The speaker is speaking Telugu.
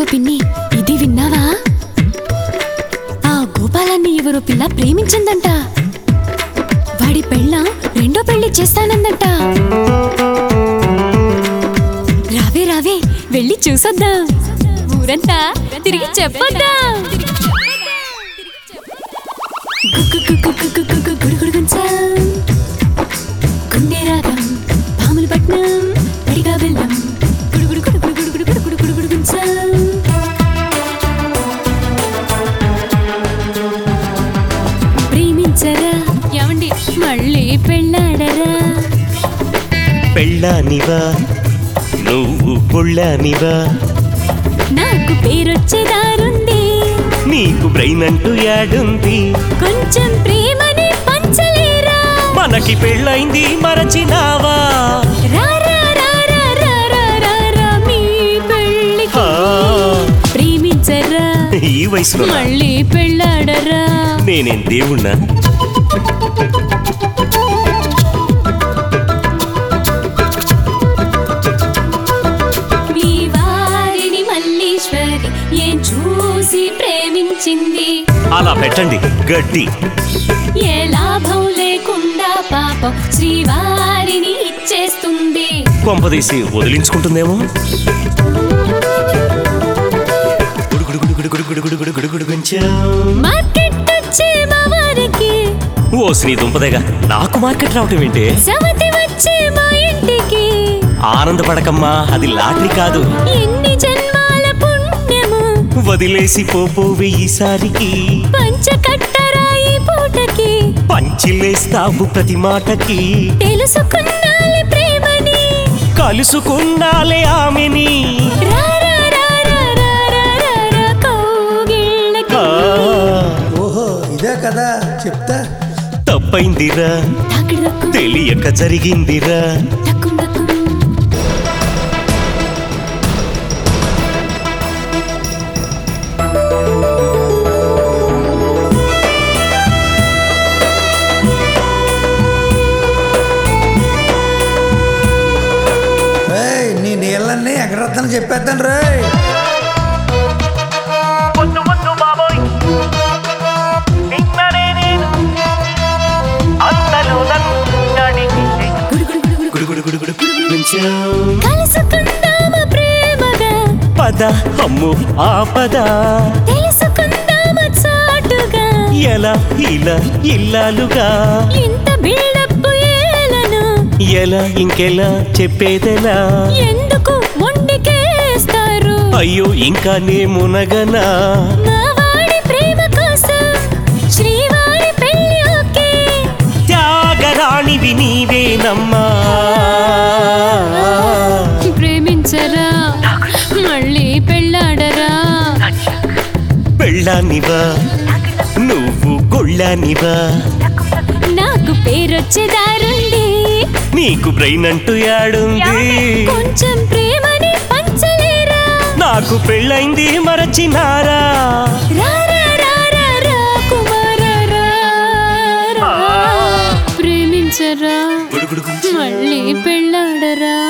ఇదిగో పిన్ని ఇది విన్నావా ఆ గోపాలాన్ని ఎవరో పిల్ల ప్రేమించిందంట వాడి పెళ్ళ రెండో పెళ్లి చేస్తానందంట రావే రావే వెళ్ళి చూసొద్దాం ఊరంతా తిరిగి చెప్పొద్దాం గుగ్గు గుగ్గు గుగ్గు గుగ్గు గుడుగుడు గుంచం. గుండె రాగం పాముల పట్నం పడిగా వెళ్ళం గుడుగుడు గుడుగుడు గుడుగుడు గుడుగుడు గుడుగుడు గుంచం. ప్రేమించరా ఏమండి మళ్ళీ పెళ్ళాడరా పెళ్ళానివా నువ్వు పొళ్ళానివా నాకు పేరొచ్చేదారుంది నీకు బ్రెయిన్ అంటూ యాడుంది కొంచెం ప్రేమని పంచలేరా మనకి పెళ్ళైంది మరచినావా రా రా రా రా రా రా రా రా మీ పెళ్ళికి ఆ, ప్రేమించరా ఈ వయసులో మళ్ళీ పెళ్ళాడరా నేనేం దేవుణ్ణా మీ వారిని మల్లీశ్వరి ఏం చూసి ప్రేమించింది అలా పెట్టండి గడ్డి ఏ లాభం లేకుండా పాపం శ్రీవారిని ఇచ్చేస్తుంది కొంపదీసి వదిలించుకుంటుందేమో గుడుగుడుగుడుగుడుగుడుగుడుగుడుగుడుగుడు కొంచెం. మార్కెట్ వచ్చే మా వారికి ఓ శ్రీ దుంపదేగా నాకు మార్కెట్ రావటం ఏంటి సవతి వచ్చే మా ఇంటికి ఆనందపడకమ్మా అది లాటరీ కాదు ఎన్ని జన్మాల పుణ్యము వదిలేసి పోపోవి ఈసారికి పంచకట్టరా ఈ పూటకి పంచిలేస్తావు ప్రతి మాటకి తెలుసుకున్నాలి ప్రేమని కలుసుకున్నాలే ఆమెని రా రా రా రా రా రా రా రా కౌగిళ్ళకి. ఆ, ఓహో ఇదే కదా చెప్తా తప్పైందిరా తాకిడకు, తెలియక జరిగిందిరా టక్కు టక్కు. రేయ్ నీ నీళ్ళన్నీ ఎగరొద్దని చెప్పేద్దాను రేయ్ గుడుగుడుగుడుగుడు కొంచెం. కలుసుకుందామా ప్రేమగా పద అమ్ము ఆ పద తెలుసుకుందామా చాటుగా ఎలా ఇలా ఇల్లాలుగా ఇంత బిల్డప్ ఏలను ఎలా ఇంకెలా చెప్పేదెలా ఎందుకు మొండికేస్తారు అయ్యో ఇంకా నే మునగనా నా వాడి ప్రేమ కోసం శ్రీవారి పెళ్లి ఓకే త్యాగరాణివి నీవేనమ్మా ప్రేమించరా మళ్ళీ పెళ్ళాడరా పెళ్ళానివా నువ్వు గొళ్ళానివా నాకు పేరొచ్చేదారుంది నీకు బ్రెయిన్ అంటూ యాడుంది కొంచెం ప్రేమని పంచలేరా నాకు పెళ్ళైంది మరచినారా రా రా రా రా రా కుమార రా రా. ప్రేమించరా గుడుగుడుగు మళ్ళీ పెళ్ళాడరా